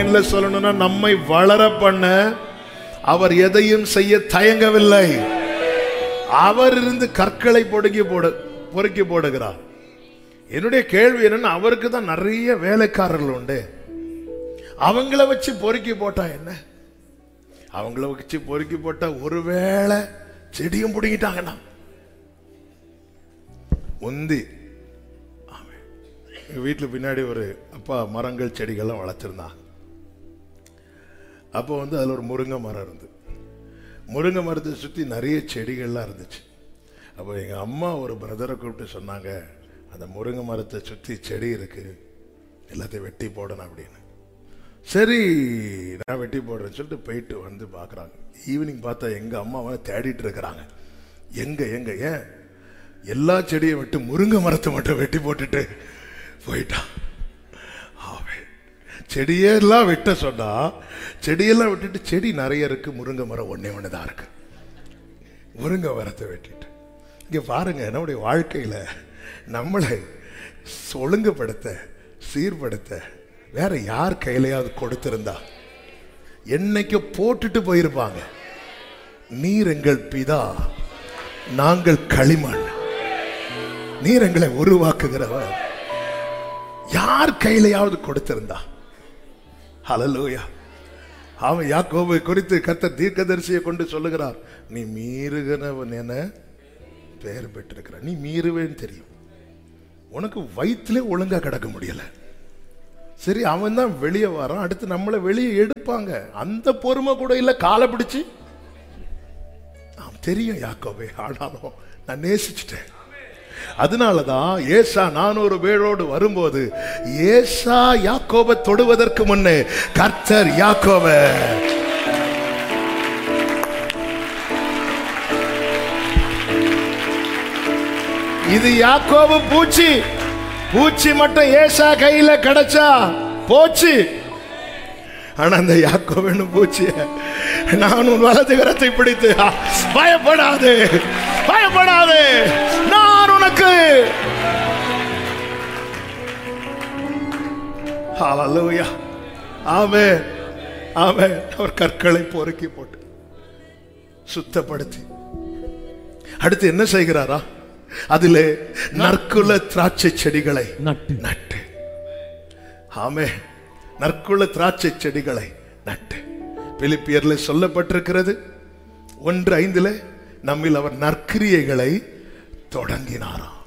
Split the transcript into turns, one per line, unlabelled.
தமிழ்ல சொல்லணும்னா நம்மை வளர பண்ண அவர் எதையும் செய்ய தயங்கவில்லை அவர் இருந்து கற்களை பொடுக்கி போட பொறுக்கி போடுகிறார் என்னுடைய கேள்வி என்னன்னா அவருக்கு தான் நிறைய வேலைக்காரர்கள் உண்டு அவங்கள வச்சு பொறுக்கி போட்டா என்ன அவங்கள வச்சு பொறுக்கி போட்டா ஒருவேளை செடியும் பிடிங்கிட்டாங்கன்னா முந்தி ஆமென். எங்க வீட்டுல பின்னாடி ஒரு அப்பா மரங்கள் செடிகள்லாம் வளர்த்துருந்தாங்க அப்போ வந்து அதுல ஒரு முருங்கை மரம் இருந்து முருங்கை மரத்தை சுத்தி நிறைய செடிகள்லாம் இருந்துச்சு அப்போ எங்க அம்மா ஒரு பிரதரை கூப்பிட்டு சொன்னாங்க அந்த முருங்கை மரத்தை சுத்தி செடி இருக்கு எல்லாத்தையும் வெட்டி போடணும் அப்படின்னு சரி நான் வெட்டி போடுறேன்னு சொல்லிட்டு போயிட்டு வந்து பார்க்குறாங்க ஈவினிங் பார்த்தா எங்க அம்மாவை தேடிட்டு இருக்கிறாங்க எங்க எங்க ஏன் எல்லா செடியும் விட்டு முருங்கை மரத்தை மட்டும் வெட்டி போட்டுட்டு போயிட்டான் ஆமென். செடியெல்லாம் வெட்ட சொன்னா செடியெல்லாம் விட்டுட்டு செடி நிறைய இருக்கு முருங்கை மரம் ஒண்ணே ஒன்று தான் இருக்கு முருங்கை மரத்தை வெட்டிட்டு இங்க பாருங்க நம்முடைய வாழ்க்கையில நம்மளை ஒழுங்குபடுத்த சீர்படுத்த வேற யார் கையிலையாவது கொடுத்திருந்தா என்னைக்கு போட்டுட்டு போயிருப்பாங்க நீர் எங்கள் பிதா நாங்கள் களிமண் நீர் எங்களை உருவாக்குகிறவர் யார் கையிலையாவது கொடுத்திருந்தா ஹalleluya அவன் யாக்கோபை குறித்து கர்த்தர் தீர்க்கதரிசியை கொண்டு சொல்லுகிறார் நீ மீறுகிறவன் என பெயர் பெற்றிருக்கிறார் நீ மீறுவேன்னு தெரியும் உனக்கு வயிற்றிலே ஒழுங்கா கிடக்க முடியல சரி அவன் தான் வெளியே வரான் அடுத்து நம்மளை வெளியே எடுப்பாங்க அந்த பொறுமை கூட இல்ல காலை பிடிச்சு ஆம், தெரியும் யாக்கோபே ஆனாலும் நான் நேசிச்சிட்டேன் அதனாலதான் ஏசா நானூறு பேரோடு வரும்போது ஏசா யாக்கோபை தொடுவதற்கு முன்னே கர்த்தர் யாக்கோப இது யாக்கோபு பூச்சி பூச்சி மட்டும் ஏசா கையில கிடைச்சா போச்சு ஆனா அந்த யாக்கோவனு பூச்சிய நான் உன் வலது கரத்தை பிடித்து "ஆ, பயப்படாதே பயப்படாதே நான் உனக்கு ஹalleluya ஆமென் ஆமென் அவர் கற்களை பொறுக்கி போட்டு சுத்தப்படுத்தி அடுத்து என்ன செய்கிறாரா அதிலே நற்குல திராட்சை செடிகளை
நட்டு
நட்டு ஆமே நற்குல திராட்சை செடிகளை நட்டு பிலிப்பியர்ல சொல்லப்பட்டிருக்கிறது ஒன்று ஐந்துல நம்மில் அவர் நற்கிரியைகளை தொடங்கினாராம்